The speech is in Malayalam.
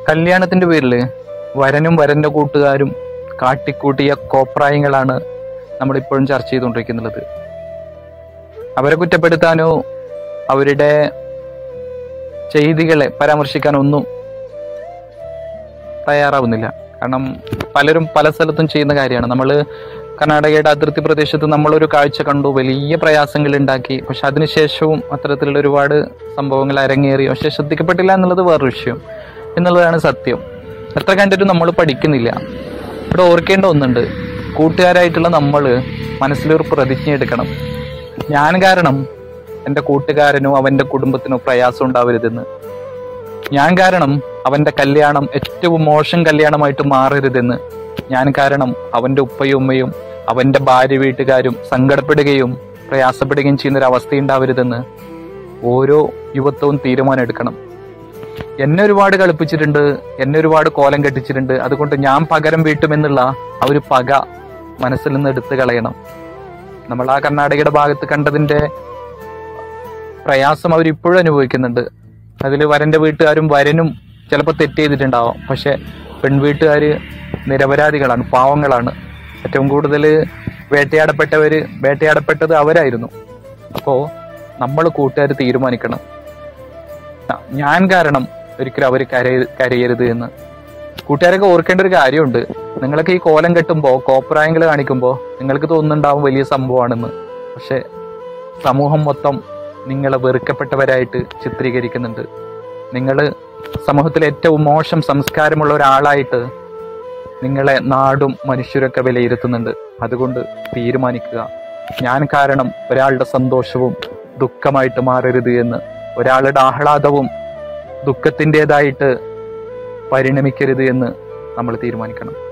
കല്യാണത്തിന്റെ പേരിൽ വരനും വരന്റെ കൂട്ടുകാരും കാട്ടിക്കൂട്ടിയ കോപ്രായങ്ങളാണ് നമ്മളിപ്പോഴും ചർച്ച ചെയ്തുകൊണ്ടിരിക്കുന്നത് അവരെ കുറ്റപ്പെടുത്താനോ അവരുടെ ചെയ്തികളെ പരാമർശിക്കാനോ ഒന്നും തയ്യാറാവുന്നില്ല കാരണം പലരും പല സ്ഥലത്തും ചെയ്യുന്ന കാര്യമാണ് നമ്മൾ കർണാടകയുടെ അതിർത്തി പ്രദേശത്ത് നമ്മളൊരു കാഴ്ച കണ്ടു വലിയ പ്രയാസങ്ങൾ ഉണ്ടാക്കി പക്ഷെ അതിനുശേഷവും അത്തരത്തിലുള്ള ഒരുപാട് സംഭവങ്ങൾ അരങ്ങേറി പക്ഷെ ശ്രദ്ധിക്കപ്പെട്ടില്ല എന്നുള്ളത് വേറൊരു വിഷയം എന്നുള്ളതാണ് സത്യം എത്ര കണ്ടിട്ടും നമ്മൾ പഠിക്കുന്നില്ല ഇവിടെ ഓർക്കേണ്ട ഒന്നുണ്ട് കൂട്ടുകാരായിട്ടുള്ള നമ്മൾ മനസ്സിലൊരു പ്രതിജ്ഞ എടുക്കണം ഞാൻ കാരണം എൻ്റെ കൂട്ടുകാരനോ അവൻ്റെ കുടുംബത്തിനോ പ്രയാസം ഉണ്ടാവരുതെന്ന് ഞാൻ കാരണം അവന്റെ കല്യാണം ഏറ്റവും മോശം കല്യാണമായിട്ട് മാറരുതെന്ന് ഞാൻ കാരണം അവന്റെ ഉപ്പയും ഉമ്മയും അവന്റെ ഭാര്യ വീട്ടുകാരും സങ്കടപ്പെടുകയും പ്രയാസപ്പെടുകയും ചെയ്യുന്ന ഒരു അവസ്ഥ ഉണ്ടാവരുതെന്ന് ഓരോ യുവത്വവും തീരുമാനം എടുക്കണം എന്നെ ഒരുപാട് കളിപ്പിച്ചിട്ടുണ്ട് എന്നെ ഒരുപാട് കോലം കെട്ടിച്ചിട്ടുണ്ട് അതുകൊണ്ട് ഞാൻ പകരം വീട്ടുമെന്നുള്ള ആ ഒരു പക മനസ്സിൽ നിന്ന് എടുത്തു കളയണം നമ്മൾ ആ കർണാടകയുടെ ഭാഗത്ത് കണ്ടതിന്റെ പ്രയാസം അവർ ഇപ്പോഴും അനുഭവിക്കുന്നുണ്ട് അതിൽ വരന്റെ വീട്ടുകാരും വരനും ചിലപ്പോൾ തെറ്റ് ചെയ്തിട്ടുണ്ടാവാം പക്ഷെ പെൺവീട്ടുകാർ നിരപരാധികളാണ് പാവങ്ങളാണ് ഏറ്റവും കൂടുതൽ വേട്ടയാടപ്പെട്ടവര് വേട്ടയാടപ്പെട്ടത് അവരായിരുന്നു അപ്പോൾ നമ്മൾ കൂട്ടുകാർ തീരുമാനിക്കണം ന- ഞാൻ കാരണം ഒരിക്കലും അവർ കരയ കരയരുത് എന്ന് കൂട്ടുകാരൊക്കെ ഓർക്കേണ്ട ഒരു കാര്യമുണ്ട് നിങ്ങളൊക്കെ ഈ കോലം കെട്ടുമ്പോൾ കോപ്രായങ്ങൾ കാണിക്കുമ്പോൾ നിങ്ങൾക്ക് തോന്നുന്നുണ്ടാവും വലിയ സംഭവമാണെന്ന് പക്ഷെ സമൂഹം മൊത്തം നിങ്ങളെ വെറുക്കപ്പെട്ടവരായിട്ട് ചിത്രീകരിക്കുന്നുണ്ട് നിങ്ങൾ സമൂഹത്തിലെ ഏറ്റവും മോശം സംസ്കാരമുള്ള ഒരാളായിട്ട് നിങ്ങളെ നാടും മനുഷ്യരൊക്കെ വിലയിരുത്തുന്നുണ്ട് അതുകൊണ്ട് തീരുമാനിക്കുക ഞാൻ കാരണം ഒരാളുടെ സന്തോഷവും ദുഃഖമായിട്ട് മാറരുത് എന്ന് ഒരാളുടെ ആഹ്ലാദവും ദുഃഖത്തിൻ്റെതായിട്ട് പരിണമിക്കരുത് എന്ന് നമ്മൾ തീരുമാനിക്കണം